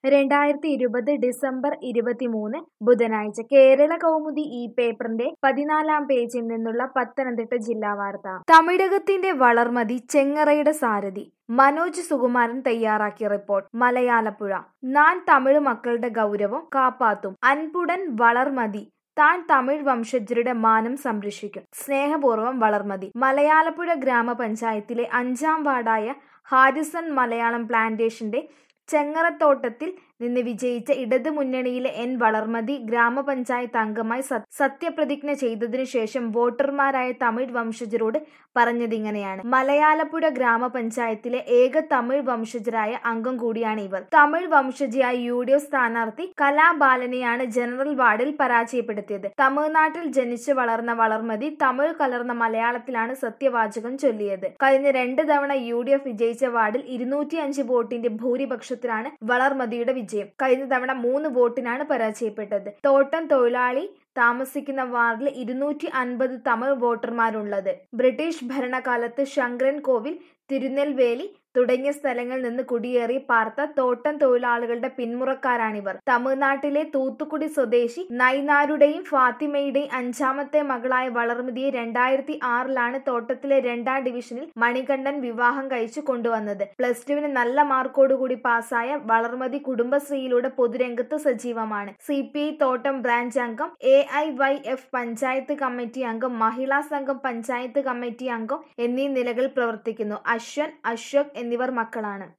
രണ്ടായിരത്തി ഇരുപത് ഡിസംബർ ഇരുപത്തിമൂന്ന് ബുധനാഴ്ച കേരള കൗമുദി ഈ പേപ്പറിന്റെ പതിനാലാം പേജിൽ നിന്നുള്ള പത്തനംതിട്ട ജില്ലാ വാർത്ത തമിഴകത്തിന്റെ വളർമതി ചെങ്ങറയുടെ സാരഥി മനോജ് സുകുമാരൻ തയ്യാറാക്കിയ റിപ്പോർട്ട് മലയാളപ്പുഴ നാൻ തമിഴ് മക്കളുടെ ഗൗരവം കാപ്പാത്തും അൻപുടൻ വളർമതി താൻ തമിഴ് വംശജരുടെ മാനം സംരക്ഷിക്കും സ്നേഹപൂർവ്വം വളർമതി മലയാളപ്പുഴ ഗ്രാമപഞ്ചായത്തിലെ അഞ്ചാം വാർഡായ ഹാരിസൺ മലയാളം പ്ലാന്റേഷന്റെ ചെങ്ങറത്തോട്ടത്തിൽ നിന്ന് വിജയിച്ച ഇടതു മുന്നണിയിലെ എൻ വളർമതി ഗ്രാമപഞ്ചായത്ത് അംഗമായി സത്യപ്രതിജ്ഞ ചെയ്തതിനു ശേഷം വോട്ടർമാരായ തമിഴ് വംശജരോട് പറഞ്ഞതിങ്ങനെയാണ് മലയാളപ്പുഴ ഗ്രാമപഞ്ചായത്തിലെ ഏക തമിഴ് വംശജരായ അംഗം കൂടിയാണ് ഇവർ തമിഴ് വംശജയായ യു ഡി എഫ് സ്ഥാനാർത്ഥി കലാബാലനെയാണ് ജനറൽ വാർഡിൽ പരാജയപ്പെടുത്തിയത് തമിഴ്നാട്ടിൽ ജനിച്ചു വളർന്ന വളർമതി തമിഴ് കലർന്ന മലയാളത്തിലാണ് സത്യവാചകം ചൊല്ലിയത് കഴിഞ്ഞ രണ്ട് തവണ യു ഡി എഫ് വിജയിച്ച വാർഡിൽ ഇരുന്നൂറ്റി അഞ്ച് വോട്ടിന്റെ ഭൂരിപക്ഷത്തിലാണ് വളർമതിയുടെ വിജയം കഴിഞ്ഞ തവണ മൂന്ന് വോട്ടിനാണ് പരാജയപ്പെട്ടത് തോട്ടം തൊഴിലാളി താമസിക്കുന്ന വാർഡിൽ ഇരുന്നൂറ്റി അൻപത് തമിഴ് വോട്ടർമാരുള്ളത് ബ്രിട്ടീഷ് ഭരണകാലത്ത് ശങ്കരൻ കോവിൽ തിരുനെൽവേലി തുടങ്ങിയ സ്ഥലങ്ങളിൽ നിന്ന് കുടിയേറി പാർത്ത തോട്ടം തൊഴിലാളികളുടെ പിന്മുറക്കാരാണിവർ തമിഴ്നാട്ടിലെ തൂത്തുക്കുടി സ്വദേശി നൈനാരുടെയും ഫാത്തിമയുടെയും അഞ്ചാമത്തെ മകളായ വളർമതിയെ രണ്ടായിരത്തി ആറിലാണ് തോട്ടത്തിലെ രണ്ടാം ഡിവിഷനിൽ മണികണ്ഠൻ വിവാഹം കഴിച്ചു കൊണ്ടുവന്നത് പ്ലസ് ടുവിന് നല്ല മാർക്കോടുകൂടി പാസ്സായ വളർമതി കുടുംബശ്രീയിലൂടെ പൊതുരംഗത്ത് സജീവമാണ് സി പി ഐ തോട്ടം ബ്രാഞ്ച് അംഗം A I Y F panchayat committee അംഗം മഹിളാ സംഘം പഞ്ചായത്ത് കമ്മിറ്റി അംഗം എന്നീ നിലകളിൽ പ്രവർത്തിക്കുന്നു അശ്വൻ അശോക് എന്നിവർ മക്കളാണ്